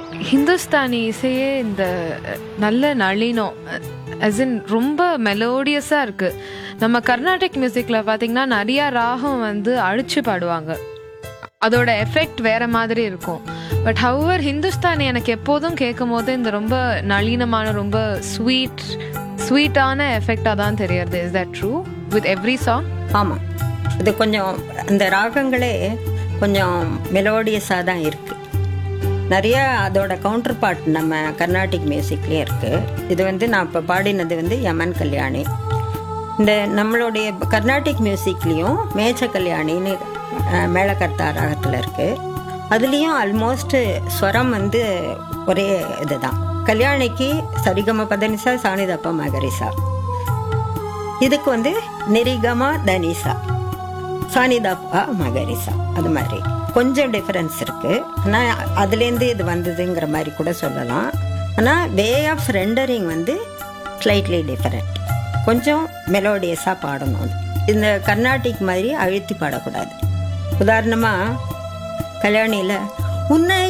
ஹிந்துஸ்தானி இசையே இந்த நல்ல நளினம் as in ரொம்ப மெலோடியஸாக இருக்குது நம்ம கர்நாடிக் மியூசிக்கில் பார்த்தீங்கன்னா நிறையா ராகம் வந்து அழிச்சு பாடுவாங்க அதோட எஃபெக்ட் வேற மாதிரி இருக்கும் பட் ஹவர் ஹிந்துஸ்தானி எனக்கு எப்போதும் கேட்கும் போது இந்த ரொம்ப நளினமான ரொம்ப ஸ்வீட் ஸ்வீட்டான எஃபெக்டாக தான் தெரியறது is that true with every song ஆமாம் இது கொஞ்சம் அந்த ராகங்களே கொஞ்சம் மெலோடியஸாக தான் இருக்குது நிறைய அதோட கவுண்டர் பார்ட் நம்ம கர்நாடிக் மியூசிக்லேயே இருக்குது இது வந்து நான் இப்போ பாடினது வந்து யமன் கல்யாணி இந்த நம்மளுடைய கர்நாடிக் மியூசிக்லேயும் மேச்ச கல்யாணின்னு அஹ், மேளகர்த்தா ராகத்தில் இருக்குது அதுலேயும் ஆல்மோஸ்ட் ஸ்வரம் வந்து ஒரே இதுதான் கல்யாணிக்கு சரிகம பதனிசா சாணிதப்ப மகரிசா இதுக்கு வந்து நிரிகமா தனிசா சானிதாப்பா மகரிசா அது மாதிரி கொஞ்சம் டிஃபரன்ஸ் இருக்கு ஆனால் அதுலேருந்து இது வந்ததுங்கிற மாதிரி கூட சொல்லலாம் ஆனால் வே ஆஃப் ரெண்டரிங் வந்து ஸ்லைட்லி டிஃபரெண்ட் கொஞ்சம் மெலோடியஸாக பாடணும் அது. இந்த கர்நாடிக் மாதிரி அழுத்தி பாடக்கூடாது உதாரணமாக கல்யாணியில் உன்னை